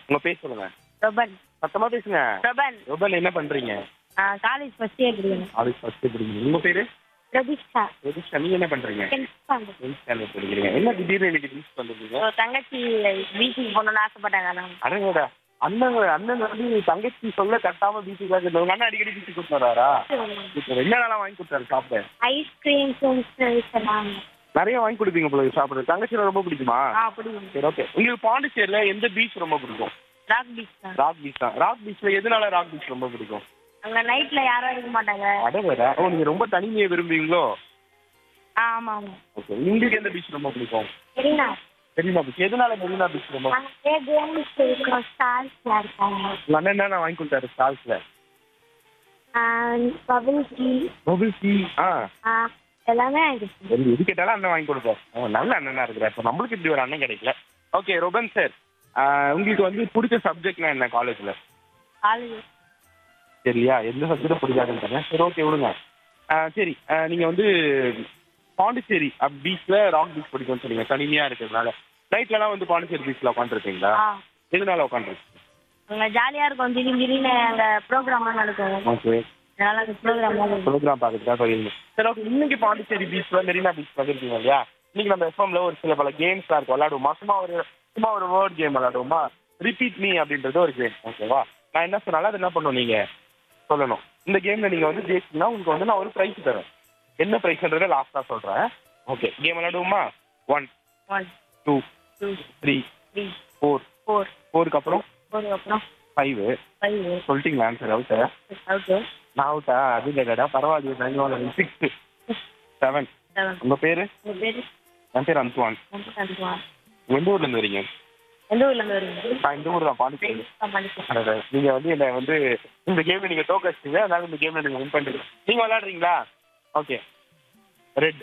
உங்க பேர் சொல்லுங்க ரொபன் சத்தமா பேசுங்க ரொபன் ரொபல் என்ன பண்றீங்க காலேஜ் ஃபர்ஸ்ட் இயர் படிக்கணும் காலேஜ் ஃபர்ஸ்ட் படிக்கிறீங்க உங்க பேரு பிரதீஷா ரதிஷா நீங்க என்ன பண்றீங்க டென்த் ஸ்டாண்டர்ட் டென்த் ஸ்டாண்டர்ட் படிக்கிறீங்க என்ன திடீர்னு இன்னைக்கு பீச் வந்திருக்கீங்க ஒரு தங்கச்சி பீச்சுக்கு போகணும்னு ஆசைப்பட்டாங்க நான் அடங்கடா அண்ணன் அண்ணன் வந்து தங்கச்சி சொல்ல கட்டாம பீச்சுக்காக இருந்தது. உங்க அண்ணன் அடிக்கடி பீச்சுக்கு கூட்டு வராரா சூப்பர். என்ன நல்லா வாங்கி கொடுத்தாரு சாப்பிட ஐஸ்கிரீம் சொன்னாங்க நிறைய வாங்கி கொடுப்பீங்க போல சாப்பிட தங்கச்சி ரொம்ப பிடிக்குமா ஆ பிடிக்கும் சரி ஓகே உங்களுக்கு பாண்டிச்சேரியில எந்த பீச் ரொம்ப பிடிக்கும் ராக் பீச் தான் ராக் பீச் தான் ராக் பீச்ல எதனால ராக் பீச் ரொம்ப பிடிக்கும் அங்க நைட்ல யாரும் இருக்க மாட்டாங்க அட வேற ஓ நீங்க ரொம்ப தனிமையை விரும்புவீங்களோ ஆ ஆமா ஆமா ஓகே உங்களுக்கு எந்த பீச் ரொம்ப பிடிக்கும் சரிண்ணா மெரினா பீச் எதனால மெரினா பீச் ரொம்ப அங்கே கேம்ஸ் இருக்கோம் ஸ்டார்ஸ்ல இருக்காங்க உங்க அண்ணன் என்ன வாங்கி கொடுத்தாரு ஸ்டால்ஸ்ல பபிள் டீ மொபைல் டீ ஆ எல்லாமே ஆயிடுச்சு சரி, எது கேட்டாலும் அண்ணன் வாங்கி கொடுப்பார் அவன் நல்ல அண்ணனா இருக்கிறார் இப்போ நம்மளுக்கு இப்படி ஒரு அண்ணன் கிடைக்கல ஓகே ரொபன் சார் உங்களுக்கு வந்து பிடிச்ச சப்ஜெக்ட்னா என்ன காலேஜ்ல காலேஜ் சரியா எந்த சப்ஜெக்டும் பிடிக்காதுன்னு சொன்னேன். சரி ஓகே விடுங்க ஆ, சரி ஆ, நீங்க வந்து பாண்டிச்சேரி பீச்ல ராக் பீச் பிடிக்கும்னு சொன்னீங்க தனிமையா இருக்கிறதுனால நைட்லலாம் வந்து பாண்டிச்சேரி பீச்ல உட்காந்துருக்கீங்களா ஆ எதனால உட்காந்துருக்கு அங்க ஜாலியா இருக்கும் திடீர்னு திடீர்னு அங்க ப்ரோக்ராம்லாம் நடக்கும் ஓகே அதனால அந்த ப்ரோக்ராம் ப்ரோக்ராம் பார்க்கறதுக்காக போயிருந்தீங்க சரி ஓகே இன்னைக்கு பாண்டிச்சேரி பீச்ல மெரினா பீச் வந்துருக்கீங்க இல்லையா இன்னைக்கு நம்ம எஃப்எம்ல ஒரு சில பல கேம்ஸ் இருக்கும் விளையாடுவோமா சும்மா ஒரு சும்மா ஒரு வேர்ட் கேம் விளையாடுவோமா ரிப்பீட் மீ அப்படின்றது ஒரு கேம் ஓகேவா நான் என்ன சொன்னாலும் அது என்ன பண்ணணும் நீங்க சொல்லணும் இந்த கேம்ல நீங்க வந்து ஜெயிச்சிங்கன்னா உங்களுக்கு வந்து நான் ஒரு ப்ரைஸ் தரேன் என்ன ப்ரைஸ்ன்றத லாஸ்டா சொல்றேன் ஓகே கேம் விளையாடுவோமா one one two two three three four four ஃபோருக்கு அப்புறம் ஃபோர் அப்புறம் ஃபைவ் ஃபைவ் சொல்லிட்டீங்களா ஆன்சர் அவுட் ஓகே நான் அவுட்டா அது கேட்டா பரவாயில்ல சிக்ஸ் செவன் செவன் உங்க பேரு உங்க பேரு என் பேர் அந்துவான் அனுப்புவான் எந்த ஊர்ல இருந்து வரீங்க எந்த ஊர்ல இருந்து வரீங்க நான் இந்த ஊர் தான் பாண்டிச்சேரி பண்ணிக்கலாம் அடடே, நீங்க வந்து என்ன வந்து இந்த கேம்ல நீங்க தோக்கடிச்சிங்க அதனால இந்த கேம்ல நீங்க வின் பண்ணிட்டு நீங்க விளையாடுறீங்களா okay red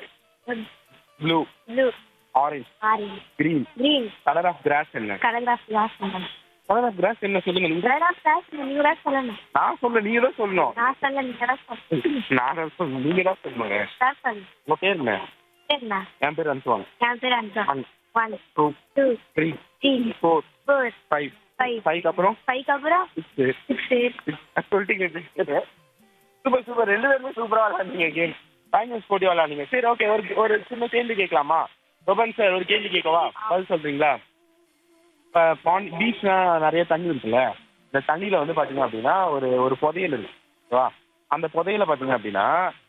blue blue orange orange green green colour of grass என்ன கலகிராஃப் கிளாஸ் பண்ணணும் கலர் ஆஃப் கிராஸ் என்ன சொல்லுங்க நீங்க கலகிராஃப் கிளாஸ் நீங்க தான் சொல்லணும் நான் சொல்ல நீங்க தான் சொல்லணும் நான் சொல்ல நீங்க தான் சொல்லணும் நான் தான் சொல்லணும் நீங்க தான் சொல்லணுங்க தான் சொல்லணும் உங்க பேர் என்ன சரிண்ணா என் பேர் அனுப்புவாங்க என் பேர் அனுப்பா one one two two three three four four five five ஃபைவ்க்கு அப்புறம் ஃபைவ்க்கு அப்புறம் சிக்ஸ் சிக்ஸ் சொல்லிட்டீங்க சூப்பர் சூப்பர் ரெண்டு பேருமே சூப்பரா விளையாடுறீங்க கேம் ஃபைனல் ஸ்போர்ட்டி விளையாடுங்க சரி ஓகே ஒரு ஒரு சின்ன கேள்வி கேட்கலாமா ரொபன் சார் ஒரு கேள்வி கேட்கவா பதில் சொல்றீங்களா இப்போ பாண்டி பீச்னா நிறைய தண்ணி இருக்குல்ல இந்த தண்ணியில வந்து பாத்தீங்க அப்படின்னா ஒரு ஒரு புதையல் இருக்கு ஓகேவா அந்த புதையல பாத்தீங்க அப்படின்னா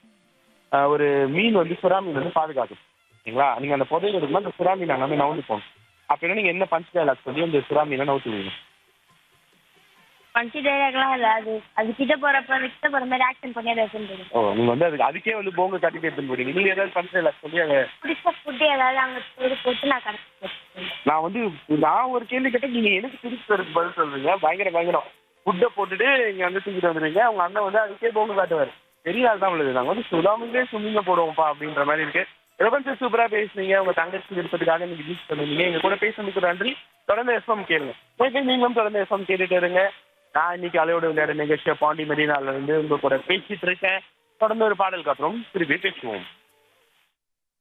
அஹ், ஒரு மீன் வந்து சுறா மீன் வந்து பாதுகாக்கும் ஓகேங்களா நீங்க அந்த புதையல் இருக்கும்போது அந்த சுறா மீன் அங்கே நவுந்து போகணும் அப்படின்னா நீங்க என்ன பஞ்ச் டைலாக் சொல்லி அந்த சுறா மீனை நவுத்துவீங்க பஞ்சு டைலாக்லாம் இல்லை அது அது கிட்ட போறப்ப அது கிட்ட போற மாதிரி ஆக்ஷன் பண்ணி அதை எடுத்துட்டு ஓ நீங்க வந்து அதுக்கு அதுக்கே வந்து போங்க கட்டி எடுத்துன்னு போறீங்க நீங்க ஏதாவது பஞ்ச் டைலாக் சொல்லி அதை பிடிச்ச ஃபுட்டு ஏதாவது அங்கே போய் போட்டு நான் கரெக்ட் நான் வந்து நான் ஒரு கேள்வி கேட்டேன் நீங்க எனக்கு திருப்பி தரதுக்கு பதில் சொல்றீங்க பயங்கர பயங்கரம் ஃபுட்டை போட்டுட்டு இங்க வந்து தூக்கிட்டு வந்துருங்க உங்க அண்ணன் வந்து அதுக்கே போங்க காட்டுவார் பெரிய ஆள் தான் உள்ளது நாங்க வந்து சுதாமிலே சும்மிங்க போடுவோம்ப்பா அப்படின்ற மாதிரி இருக்கு ரொம்ப சூப்பரா பேசுனீங்க உங்க தங்கச்சி விருப்பத்துக்காக நீங்க பீச் பண்ணுவீங்க எங்க கூட பேசுனதுக்கு நன்றி தொடர்ந்து எஃப்எம் கேளுங்க ஓகே நீங்களும் தொடர்ந்து எஃப்எம் கேட்டுட்டு இருங்க நான் இன்னைக்கு அலையோட விளையாட நிகழ்ச்சியை பாண்டி மெரினால இருந்து உங்க கூட பேசிட்டு இருக்கேன் தொடர்ந்து ஒரு பாடலுக்கு அப்புறம் திருப்பி பேசுவோம்